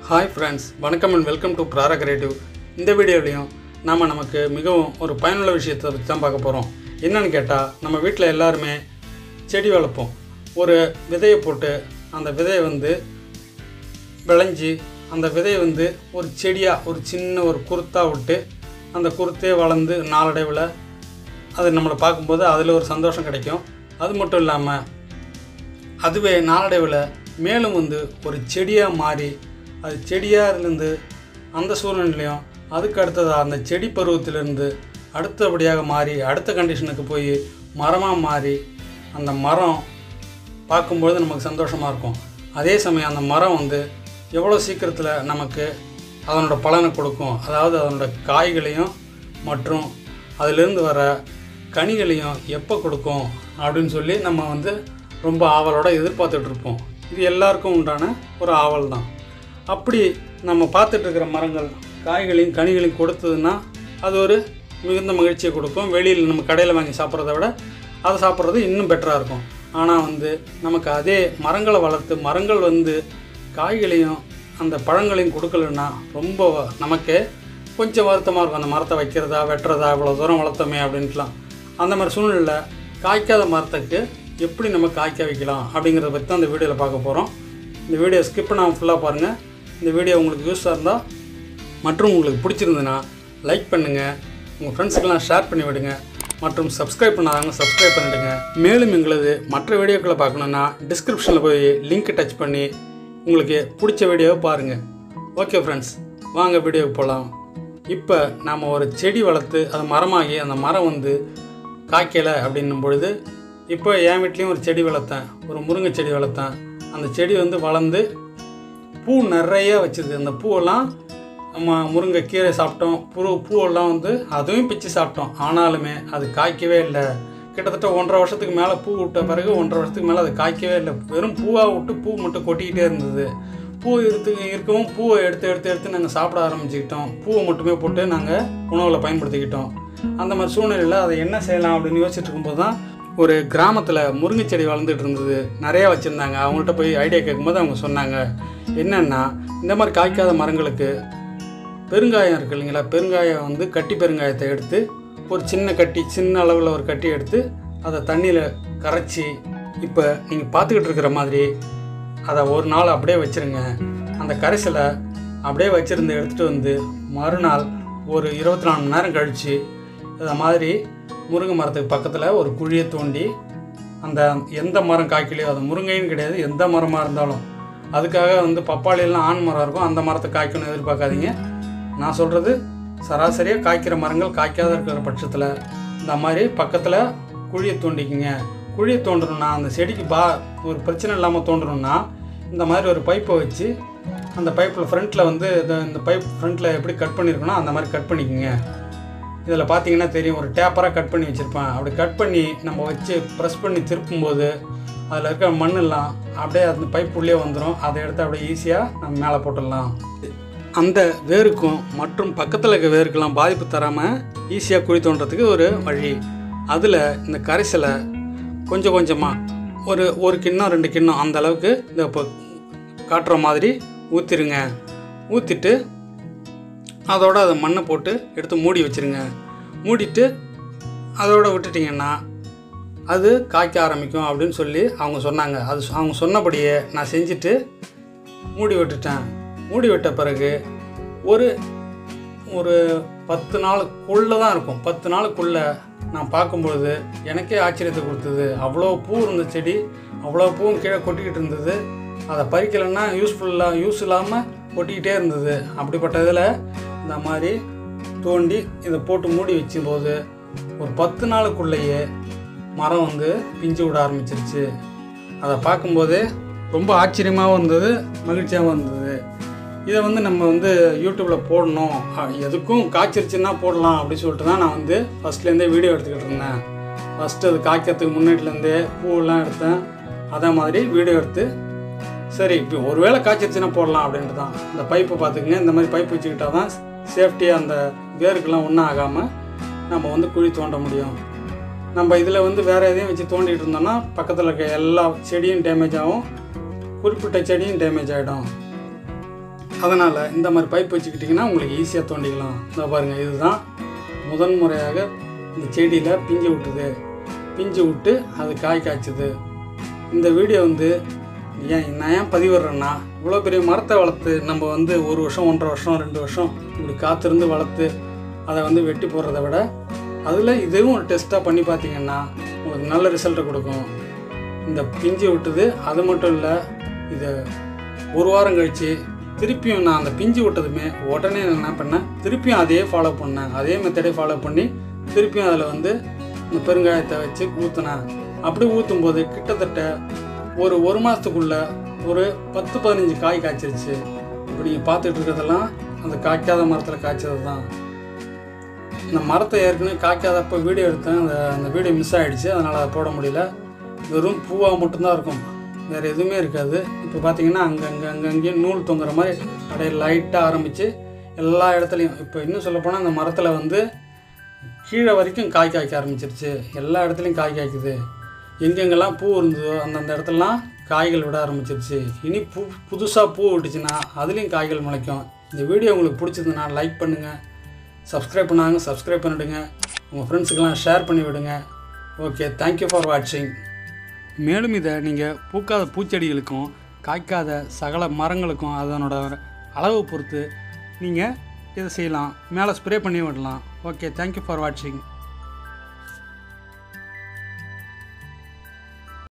hi friends வணக்கம் and welcome to ப்ராரா creative இந்த வீடியோலையும் நாம் நமக்கு மிகவும் ஒரு பயனுள்ள விஷயத்தை பற்றி தான் பார்க்க போகிறோம் என்னன்னு கேட்டால் நம்ம வீட்டில் எல்லாருமே செடி வளர்ப்போம் ஒரு விதையை போட்டு அந்த விதையை வந்து விளைஞ்சி அந்த விதையை வந்து ஒரு செடியாக ஒரு சின்ன ஒரு குருத்தா விட்டு அந்த குருத்தே வளர்ந்து நாளடைவில் அது நம்மளை பார்க்கும்போது அதில் ஒரு சந்தோஷம் கிடைக்கும் அது மட்டும் இல்லாமல் அதுவே நாளடைவில் மேலும் வந்து ஒரு செடியாக மாறி அது செடியாக இருந்து அந்த சூழ்நிலையும் அதுக்கு அடுத்ததாக அந்த செடி பருவத்திலிருந்து அடுத்தபடியாக மாறி அடுத்த கண்டிஷனுக்கு போய் மரமாக மாறி அந்த மரம் பார்க்கும்பொழுது நமக்கு சந்தோஷமாக இருக்கும் அதே சமயம் அந்த மரம் வந்து எவ்வளோ சீக்கிரத்தில் நமக்கு அதனோட பலனை கொடுக்கும் அதாவது அதனோட காய்களையும் மற்றும் அதிலிருந்து வர கனிகளையும் எப்போ கொடுக்கும் அப்படின்னு சொல்லி நம்ம வந்து ரொம்ப ஆவலோட எதிர்பார்த்துட்டு இருப்போம் இது எல்லாருக்கும் உண்டான ஒரு ஆவல் தான் அப்படி நம்ம பார்த்துட்டு இருக்கிற மரங்கள் காய்களையும் கனிகளையும் கொடுத்ததுன்னா அது ஒரு மிகுந்த மகிழ்ச்சியை கொடுக்கும் வெளியில் நம்ம கடையில் வாங்கி சாப்பிட்றத விட அதை சாப்பிட்றது இன்னும் பெட்டராக இருக்கும் ஆனால் வந்து நமக்கு அதே மரங்களை வளர்த்து மரங்கள் வந்து காய்களையும் அந்த பழங்களையும் கொடுக்கலன்னா ரொம்ப நமக்கு கொஞ்சம் வருத்தமாக இருக்கும் அந்த மரத்தை வைக்கிறதா வெட்டுறதா இவ்வளோ தூரம் வளர்த்தோமே அப்படின்ட்டுலாம் அந்த மாதிரி சூழ்நிலையில் காய்க்காத மரத்துக்கு எப்படி நம்ம காய்க்க வைக்கலாம் அப்படிங்கிறத பற்றி தான் இந்த வீடியோவில் பார்க்க போகிறோம் இந்த வீடியோ ஸ்கிப் பண்ணாமல் ஃபுல்லாக பாருங்கள் இந்த வீடியோ உங்களுக்கு யூஸாக இருந்தால் மற்றும் உங்களுக்கு பிடிச்சிருந்ததுன்னா லைக் பண்ணுங்கள் உங்கள் ஃப்ரெண்ட்ஸுக்கெல்லாம் ஷேர் பண்ணி விடுங்க மற்றும் சப்ஸ்கிரைப் பண்ணாதவங்க சப்ஸ்கிரைப் பண்ணிவிடுங்க மேலும் எங்களது மற்ற வீடியோக்களை பார்க்கணுன்னா டிஸ்கிரிப்ஷனில் போய் லிங்க் டச் பண்ணி உங்களுக்கு பிடிச்ச வீடியோவை பாருங்கள் ஓகே ஃப்ரெண்ட்ஸ் வாங்க வீடியோவுக்கு போகலாம் இப்போ நாம் ஒரு செடி வளர்த்து அது மரமாகி அந்த மரம் வந்து காய்க்கலை அப்படின்னும் பொழுது இப்போ என் வீட்லேயும் ஒரு செடி வளர்த்தேன் ஒரு முருங்கை செடி வளர்த்தேன் அந்த செடி வந்து வளர்ந்து பூ நிறைய வச்சிருக்கு அந்த பூவெல்லாம் நம்ம முருங்கை கீரை சாப்பிட்டோம் பூ பூவெல்லாம் வந்து அதுவும் பிச்சு சாப்பிட்டோம் ஆனாலுமே அது காய்க்கவே இல்லை கிட்டத்தட்ட ஒன்றரை வருஷத்துக்கு மேலே பூ விட்ட பிறகு ஒன்றரை வருஷத்துக்கு மேலே அது காய்க்கவே இல்லை வெறும் பூவாக விட்டு பூ மட்டும் கொட்டிக்கிட்டே இருந்தது பூ இருக்கு இருக்கவும் பூவை எடுத்து எடுத்து எடுத்து நாங்கள் சாப்பிட ஆரம்பிச்சுக்கிட்டோம் பூவை மட்டுமே போட்டு நாங்கள் உணவில் பயன்படுத்திக்கிட்டோம் அந்த மாதிரி சூழ்நிலையில் அதை என்ன செய்யலாம் அப்படின்னு யோசிச்சுட்டு இருக்கும்போது தான் ஒரு கிராமத்தில் முருங்கை செடி வளர்ந்துட்டு இருந்தது நிறையா வச்சுருந்தாங்க அவங்கள்ட்ட போய் ஐடியா கேட்கும்போது அவங்க சொன்னாங்க என்னென்னா இந்த மாதிரி காய்க்காத மரங்களுக்கு பெருங்காயம் இருக்கு இல்லைங்களா பெருங்காயம் வந்து கட்டி பெருங்காயத்தை எடுத்து ஒரு சின்ன கட்டி சின்ன அளவில் ஒரு கட்டி எடுத்து அதை தண்ணியில் கரைச்சி இப்போ நீங்கள் பார்த்துக்கிட்டு இருக்கிற மாதிரி அதை ஒரு நாள் அப்படியே வச்சுருங்க அந்த கரைசலை அப்படியே வச்சுருந்து எடுத்துகிட்டு வந்து மறுநாள் ஒரு இருபத்தி நாலு மணி நேரம் கழித்து இதை மாதிரி முருங்கை மரத்துக்கு பக்கத்தில் ஒரு குழியை தோண்டி அந்த எந்த மரம் காய்க்கலையோ அது முருங்கைன்னு கிடையாது எந்த மரமாக இருந்தாலும் அதுக்காக வந்து பப்பாளியெல்லாம் ஆண் மரம் இருக்கும் அந்த மரத்தை காய்க்கணும்னு எதிர்பார்க்காதீங்க நான் சொல்கிறது சராசரியாக காய்க்கிற மரங்கள் காய்க்காத இருக்கிற பட்சத்தில் இந்த மாதிரி பக்கத்தில் குழியை தோண்டிக்குங்க குழியை தோண்டணும்னா அந்த செடிக்கு பா ஒரு பிரச்சனை இல்லாமல் தோண்டணும்னா இந்த மாதிரி ஒரு பைப்பை வச்சு அந்த பைப்பில் ஃப்ரண்ட்டில் வந்து இந்த இந்த பைப் ஃப்ரண்ட்டில் எப்படி கட் பண்ணியிருக்கணும் அந்த மாதிரி கட் பண்ணிக்கோங்க இதில் பார்த்தீங்கன்னா தெரியும் ஒரு டேப்பராக கட் பண்ணி வச்சுருப்பேன் அப்படி கட் பண்ணி நம்ம வச்சு ப்ரெஸ் பண்ணி திருப்பும்போது அதில் இருக்கிற மண்ணெல்லாம் அப்படியே அந்த பைப் உள்ளே வந்துடும் அதை எடுத்து அப்படியே ஈஸியாக நம்ம மேலே போட்டுடலாம் அந்த வேருக்கும் மற்றும் பக்கத்தில் இருக்க வேருக்கெல்லாம் பாதிப்பு தராமல் ஈஸியாக குழி தோண்டுறதுக்கு ஒரு வழி அதில் இந்த கரைசலை கொஞ்சம் கொஞ்சமாக ஒரு ஒரு கிண்ணம் ரெண்டு கிண்ணம் அந்த அளவுக்கு இந்த இப்போ காட்டுற மாதிரி ஊற்றிருங்க ஊற்றிட்டு அதோட அதை மண்ணை போட்டு எடுத்து மூடி வச்சுருங்க மூடிட்டு அதோட விட்டுட்டிங்கன்னா அது காய்க்க ஆரம்பிக்கும் அப்படின்னு சொல்லி அவங்க சொன்னாங்க அது அவங்க சொன்னபடியே நான் செஞ்சுட்டு மூடி விட்டுட்டேன் மூடி விட்ட பிறகு ஒரு ஒரு பத்து நாளுக்குள்ளே தான் இருக்கும் பத்து நாளுக்குள்ளே நான் பார்க்கும்பொழுது எனக்கே ஆச்சரியத்தை கொடுத்தது அவ்வளோ பூ இருந்த செடி அவ்வளோ பூவும் கீழே கொட்டிக்கிட்டு இருந்தது அதை பறிக்கலைன்னா யூஸ்ஃபுல்லாக யூஸ் இல்லாமல் கொட்டிக்கிட்டே இருந்தது அப்படிப்பட்ட இதில் இந்த மாதிரி தோண்டி இதை போட்டு மூடி வச்சும்போது ஒரு பத்து நாளுக்குள்ளேயே மரம் வந்து பிஞ்சு விட ஆரம்பிச்சிருச்சு அதை பார்க்கும்போதே ரொம்ப ஆச்சரியமாகவும் இருந்தது மகிழ்ச்சியாகவும் இருந்தது இதை வந்து நம்ம வந்து யூடியூப்பில் போடணும் அ- எதுக்கும் காய்ச்சிருச்சுன்னா போடலாம் அப்படின்னு சொல்லிட்டு தான் நான் வந்து ஃபஸ்ட்லேருந்தே வீடியோ எடுத்துக்கிட்டு இருந்தேன் ஃபஸ்ட்டு அது காய்க்கிறதுக்கு முன்னாடிலேருந்தே பூவெல்லாம் எடுத்தேன் அதே மாதிரி வீடியோ எடுத்து சரி இப்போ ஒருவேளை காய்ச்சிருச்சுன்னா போடலாம் அப்படின்ட்டு தான் இந்த பைப்பை பார்த்துக்குங்க இந்த மாதிரி பைப் வச்சுக்கிட்டா தான் சேஃப்டியாக அந்த வேருக்கெல்லாம் ஒன்றும் ஆகாமல் நம்ம வந்து குழி தோண்ட முடியும் நம்ம இதில் வந்து வேறு எதையும் வச்சு தோண்டிட்டு இருந்தோம்னா பக்கத்தில் இருக்க எல்லா செடியும் டேமேஜ் ஆகும் குறிப்பிட்ட செடியும் டேமேஜ் ஆகிடும் அதனால் இந்த மாதிரி பைப் வச்சுக்கிட்டிங்கன்னா உங்களுக்கு ஈஸியாக தோண்டிக்கலாம் இந்த பாருங்கள் இதுதான் முதன் முறையாக இந்த செடியில் பிஞ்சு விட்டுது பிஞ்சு விட்டு அது காய் காய்ச்சுது இந்த வீடியோ வந்து ஏன் நான் ஏன் பதிவிடுறேன்னா இவ்வளோ பெரிய மரத்தை வளர்த்து நம்ம வந்து ஒரு வருஷம் ஒன்றரை வருஷம் ரெண்டு வருஷம் இப்படி காத்திருந்து வளர்த்து அதை வந்து வெட்டி போடுறத விட அதில் இதுவும் ஒரு டெஸ்ட்டாக பண்ணி பார்த்தீங்கன்னா உங்களுக்கு நல்ல ரிசல்ட்டை கொடுக்கும் இந்த பிஞ்சு விட்டது அது மட்டும் இல்லை இது ஒரு வாரம் கழித்து திருப்பியும் நான் அந்த பிஞ்சு விட்டதுமே உடனே நான் என்ன பண்ணேன் திருப்பியும் அதே ஃபாலோ பண்ணேன் அதே மெத்தடே ஃபாலோ பண்ணி திருப்பியும் அதில் வந்து இந்த பெருங்காயத்தை வச்சு ஊற்றினேன் அப்படி ஊற்றும் போது கிட்டத்தட்ட ஒரு ஒரு மாதத்துக்குள்ள ஒரு பத்து பதினஞ்சு காய் காய்ச்சிருச்சு இப்போ நீங்கள் பார்த்துட்டு இருக்கிறதெல்லாம் அந்த காய்க்காத மரத்தில் காய்ச்சது தான் இந்த மரத்தை ஏற்கனவே காய்க்காதப்போ வீடியோ எடுத்தேன் அந்த அந்த வீடியோ மிஸ் ஆகிடுச்சு அதனால் அதை போட முடியல வெறும் பூவாக மட்டும்தான் இருக்கும் வேறு எதுவுமே இருக்காது இப்போ பார்த்தீங்கன்னா அங்கங்கே அங்கங்கேயும் நூல் தொங்குற மாதிரி அப்படியே லைட்டாக ஆரம்பித்து எல்லா இடத்துலையும் இப்போ இன்னும் சொல்லப்போனால் அந்த மரத்தில் வந்து கீழே வரைக்கும் காய் காய்க்க ஆரம்பிச்சிருச்சு எல்லா இடத்துலையும் காய் காய்க்குது எங்கெங்கெல்லாம் பூ இருந்ததோ அந்தந்த இடத்துலலாம் காய்கள் விட ஆரம்பிச்சிருச்சு இனி பூ புதுசாக பூ விட்டுச்சுன்னா அதுலேயும் காய்கள் முளைக்கும் இந்த வீடியோ உங்களுக்கு பிடிச்சதுன்னா லைக் பண்ணுங்கள் சப்ஸ்கிரைப் பண்ணாங்க சப்ஸ்கிரைப் பண்ணிவிடுங்க உங்கள் ஃப்ரெண்ட்ஸுக்கெல்லாம் ஷேர் பண்ணி விடுங்க ஓகே தேங்க்யூ ஃபார் வாட்சிங் மேலும் இதை நீங்கள் பூக்காத பூச்செடிகளுக்கும் காய்க்காத சகல மரங்களுக்கும் அதனோட அளவு பொறுத்து நீங்கள் இதை செய்யலாம் மேலே ஸ்ப்ரே பண்ணி விடலாம் ஓகே தேங்க்யூ ஃபார் வாட்சிங்